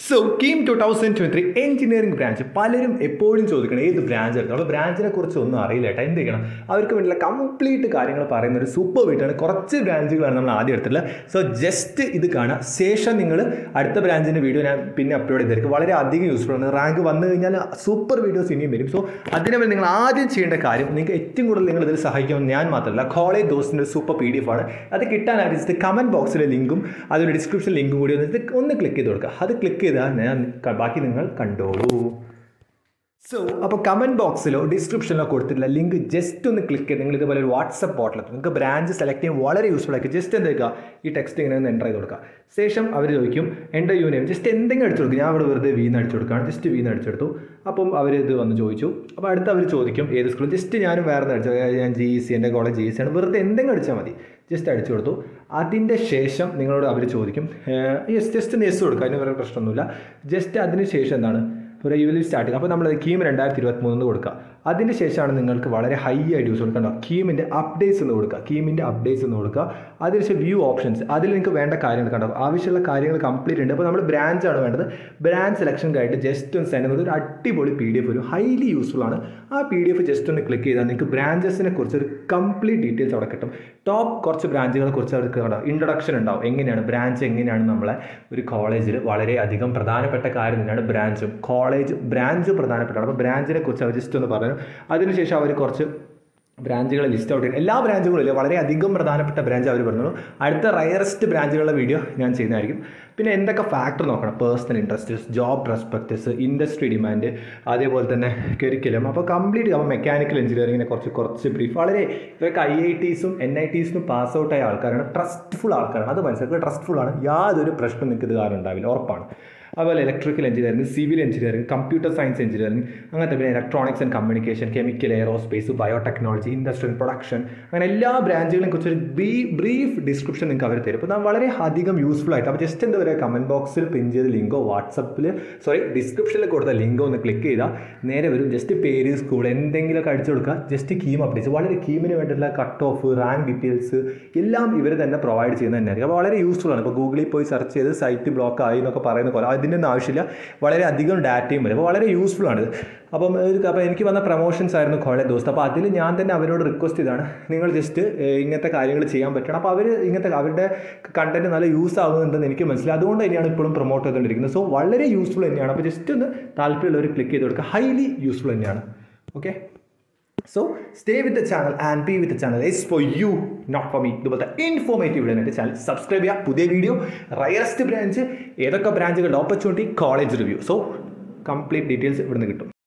so KEAM two thousand twenty three engineering branch പലരും എപ്പോഴും ചോദിക്കണം ഏത് ബ്രാഞ്ച് എടുക്കണം അപ്പോൾ ബ്രാഞ്ചിനെ കുറിച്ച് ഒന്നും അറിയില്ല കേട്ടോ എന്ത് ചെയ്യണം അവർക്ക് വേണ്ടിയുള്ള കംപ്ലീറ്റ് കാര്യങ്ങൾ പറയുന്ന ഒരു സൂപ്പർ വീട്ടാണ് കുറച്ച് ബ്രാഞ്ചുകളാണ് നമ്മൾ ആദ്യം എടുത്തിട്ടുള്ളത് സോ ജസ്റ്റ് ഇത് കാണാം ശേഷം നിങ്ങൾ അടുത്ത ബ്രാഞ്ചിൻ്റെ വീഡിയോ ഞാൻ പിന്നെ അപ്ലോഡ് ചെയ്തിരിക്കും വളരെ അധികം യൂസ്ഫുൾ ആണ് റാങ്ക് വന്നു കഴിഞ്ഞാൽ സൂപ്പർ വീഡിയോസ് ഇനിയും വരും സോ അതിനു വേണ്ടി നിങ്ങൾ ആദ്യം ചെയ്യേണ്ട കാര്യം നിങ്ങൾക്ക് ഏറ്റവും കൂടുതൽ നിങ്ങൾ ഇതിൽ സഹായിക്കുമെന്ന് ഞാൻ മാത്രമല്ല കോളേജ് ദോസിൻ്റെ സൂപ്പർ പി ഡി എഫ് ആണ് അത് കിട്ടാനായിട്ട് ജസ്റ്റ് കമൻറ്റ് ബോക്സിലെ ലിങ്കും അതിൽ ഡിസ്ക്രിപ്ഷൻ ലിങ്കും കൂടി ഒന്ന് ഇത് ഒന്ന് ക്ലിക്ക് ചെയ്ത് കൊടുക്കുക അത് ക്ലിക്ക് ചെയ്താൽ ഞാൻ ക- ബാക്കി നിങ്ങൾ കണ്ടോളൂ സോ അപ്പോൾ കമൻറ്റ് ബോക്സിലോ ഡിസ്ക്രിപ്ഷനിലോ കൊടുത്തിട്ടുള്ള ലിങ്ക് ജസ്റ്റ് ഒന്ന് ക്ലിക്ക് ചെയ്ത് നിങ്ങൾ ഇതുപോലെ ഒരു വാട്സപ്പ് പോർട്ടൽ നിങ്ങൾക്ക് ബ്രാഞ്ച് സെലക്ട് ചെയ്യാൻ വളരെ യൂസ്ഫുൾ ആയിരിക്കും ജസ്റ്റ് എന്ത് ചെയ്യുക ഈ ടെക്സ്റ്റ് ഇങ്ങനെ ഒന്ന് എൻ്റർ ചെയ്ത് കൊടുക്കുക ശേഷം അവർ ചോദിക്കും എൻ്റെ യൂണിയൻ ജസ്റ്റ് എന്തെങ്കിലും അടിച്ചു കൊടുക്കും ഞാൻ അവിടെ വെറുതെ വീന്ന് അടിച്ചു കൊടുക്കുകയാണ് ജസ്റ്റ് വീന്ന് അടിച്ചെടുത്തു അപ്പം അവർ ഇത് വന്ന് ചോദിച്ചു അപ്പോൾ അടുത്ത് അവർ ചോദിക്കും ഏത് സ്കൂൾ ജസ്റ്റ് ഞാനും വേറെ അടിച്ചു ഞാൻ ജി സി എൻ്റെ കോളേജ് ജി സി ആണ് വെറുതെ എന്തെങ്കിലും അടിച്ചാൽ മതി ജസ്റ്റ് അടിച്ചു കൊടുത്തു അതിൻ്റെ ശേഷം നിങ്ങളോട് അവർ ചോദിക്കും യെസ് ജസ്റ്റ് ഒന്ന് യെസ് കൊടുക്കുക അതിന് വേറെ പ്രശ്നമൊന്നുമില്ല ജസ്റ്റ് അതിന് ശേഷം എന്താണ് ഒരു യു വിൽ സ്റ്റാർട്ട് ചെയ്യുക അപ്പോൾ നമ്മൾ കീം രണ്ടായിരത്തി ഇരുപത്തി മൂന്ന് കൊടുക്കുക അതിന് ശേഷമാണ് നിങ്ങൾക്ക് വളരെ ഹൈ ആയിട്ട് യൂസ് കൊടുക്കേണ്ട കീമിൻ്റെ അപ്ഡേറ്റ്സ് എന്ന് കൊടുക്കുക കീമിൻ്റെ അപ്ഡേറ്റ്സ് എന്ന് കൊടുക്കുക അതിനുശേഷം വ്യൂ ഓപ്ഷൻസ് അതിൽ നിങ്ങൾക്ക് വേണ്ട കാര്യങ്ങൾ കണ്ടോ ആവശ്യമുള്ള കാര്യങ്ങൾ കംപ്ലീറ്റ് ഉണ്ട് അപ്പോൾ നമ്മൾ ബ്രാഞ്ചാണ് വേണ്ടത് ബ്രാഞ്ച് സെലക്ഷൻ കഴിഞ്ഞിട്ട് ജസ്റ്റ് ഒന്ന് സെൻഡ് ചെയ്യുന്നത് ഒരു അടിപൊളി പി ഡി എഫ് ഒരു ഹൈലി യൂസ്ഫുൾ ആണ് ആ പി ഡി എഫ് ജസ്റ്റ് ഒന്ന് ക്ലിക്ക് ചെയ്താൽ നിങ്ങൾക്ക് ബ്രാഞ്ചസിനെ കുറിച്ച് ഒരു കംപ്ലീറ്റ് ഡീറ്റെയിൽസ് അവിടെ കിട്ടും ടോപ്പ് കുറച്ച് ബ്രാഞ്ചുകളെ കുറിച്ച് അവർക്ക് കണ്ടോ ഇൻട്രൊഡക്ഷൻ ഉണ്ടാവും എങ്ങനെയാണ് ബ്രാഞ്ച് എങ്ങനെയാണ് നമ്മളെ ഒരു കോളേജിൽ വളരെ അധികം പ്രധാനപ്പെട്ട കാര്യം തന്നെയാണ് ബ്രാഞ്ചും കോളേജ് ബ്രാഞ്ച് പ്രധാനപ്പെട്ടാണ് അപ്പോൾ ബ്രാഞ്ചിനെ കുറിച്ച് അവർ ജസ്റ്റ് ഒന്ന് പറഞ്ഞു അതിനുശേഷം അവർ കുറച്ച് ബ്രാഞ്ചുകൾ ലിസ്റ്റ് ഔട്ട് ചെയ്യും എല്ലാ ബ്രാഞ്ചുകളും ഇല്ല വളരെയധികം പ്രധാനപ്പെട്ട ബ്രാഞ്ച് അവർ പറഞ്ഞു അടുത്ത റയറസ്റ്റ് ബ്രാഞ്ചുകളുടെ വീഡിയോ ഞാൻ ചെയ്യുന്നതായിരിക്കും പിന്നെ എന്തൊക്കെ ഫാക്ടർ നോക്കണം personal interests job prospects industry demand അതേപോലെ തന്നെ കരിക്കുലം അപ്പോൾ കംപ്ലീറ്റ് അപ്പോൾ മെക്കാനിക്കൽ എഞ്ചിനീയറിങ്ങിനെ കുറച്ച് കുറച്ച് ബ്രീഫ് വളരെ ഇവരൊക്കെ ഐ ഐ ടീസും എൻ ഐ ടീസിനും പാസ് ഔട്ട് ആയ ആൾക്കാരാണ് ട്രസ്റ്റ്ഫുൾ ആൾക്കാരാണ് അത് മനസ്സിലാക്കുക ട്രസ്റ്റ്ഫുൾ ആണ് യാതൊരു പ്രശ്നം നിങ്ങൾക്ക് ഇത് കാരണം ഉണ്ടാവില്ല ഉറപ്പാണ് അതുപോലെ electrical engineering civil engineering computer science engineering അങ്ങനത്തെ പിന്നെ electronics and communication chemical aerospace biotechnology industrial production അങ്ങനെ എല്ലാ ബ്രാഞ്ചുകളെയും കുറിച്ച് ഒരു ബ്രീ ബ്രീഫ് ഡിസ്ക്രിപ്ഷൻ നിങ്ങൾക്ക് അവർ തരും അപ്പോൾ അത് വളരെ അധികം യൂസ്ഫുൾ ആയിട്ട് അപ്പോൾ ജസ്റ്റ് എന്താ പറയുക കമൻറ്റ് ബോക്സിൽ പിൻ ചെയ്ത ലിങ്കോ വാട്സപ്പിൽ സോറി ഡിസ്ക്രിപ്ഷനിൽ കൊടുത്ത ലിങ്കോ ഒന്ന് ക്ലിക്ക് ചെയ്താൽ നേരെ വരും ജസ്റ്റ് പേര് സ്കൂൾ എന്തെങ്കിലുമൊക്കെ അടിച്ചു കൊടുക്കുക ജസ്റ്റ് കീം അപ്ഡേറ്റ്സ് വളരെ കീമിന് വേണ്ടിയിട്ടുള്ള കട്ട് ഓഫ് റാങ്ക് ഡീറ്റെയിൽസ് എല്ലാം ഇവർ തന്നെ പ്രൊവൈഡ് ചെയ്യുന്നത് തന്നെയായിരിക്കും അപ്പോൾ വളരെ യൂസ്ഫുൾ ആണ് ഇപ്പോൾ ഗൂഗിളിൽ പോയി സെർച്ച് ചെയ്ത് സൈറ്റ് ബ്ലോക്ക് ആയി എന്നൊക്കെ പറയുന്ന പോലെ അതിൻ്റെ ഒന്നും ആവശ്യമില്ല വളരെ അധികം ഡാറ്റയും വരും അപ്പോൾ വളരെ യൂസ്ഫുൾ ആണ് അപ്പം ഒരു അപ്പോൾ എനിക്ക് വന്ന പ്രൊമോഷൻസ് ആയിരുന്നു കോളേജ് ദോസ്ത് അപ്പോൾ അതിൽ ഞാൻ തന്നെ അവരോട് റിക്വസ്റ്റ് ചെയ്താണ് നിങ്ങൾ ജസ്റ്റ് ഇങ്ങനത്തെ കാര്യങ്ങൾ ചെയ്യാൻ പറ്റണം അപ്പോൾ അവർ ഇങ്ങനത്തെ അവരുടെ കണ്ടന്റ് നല്ല യൂസ് ആകുന്നുണ്ടെന്ന് എനിക്ക് മനസ്സിലായി അതുകൊണ്ട് തന്നെയാണ് ഇപ്പോഴും പ്രൊമോട്ട് ചെയ്തുകൊണ്ടിരിക്കുന്നത് സോ വളരെ യൂസ്ഫുൾ തന്നെയാണ് അപ്പോൾ ജസ്റ്റ് ഒന്ന് താല്പര്യമുള്ളവർ ക്ലിക്ക് ചെയ്ത് കൊടുക്കുക ഹൈലി യൂസ്ഫുൾ തന്നെയാണ് okay so stay with the channel and be with the channel is for you not for me ഇതുപോലത്തെ ഇൻഫോർമേറ്റീവ് വീഡിയോ എൻ്റെ ചാനൽ സബ്സ്ക്രൈബ് ചെയ്യുക പുതിയ വീഡിയോ റയറസ്റ്റ് ബ്രാഞ്ച് ഏതൊക്കെ ബ്രാഞ്ചുകളുടെ opportunity college review so complete details ഇവിടുന്ന് കിട്ടും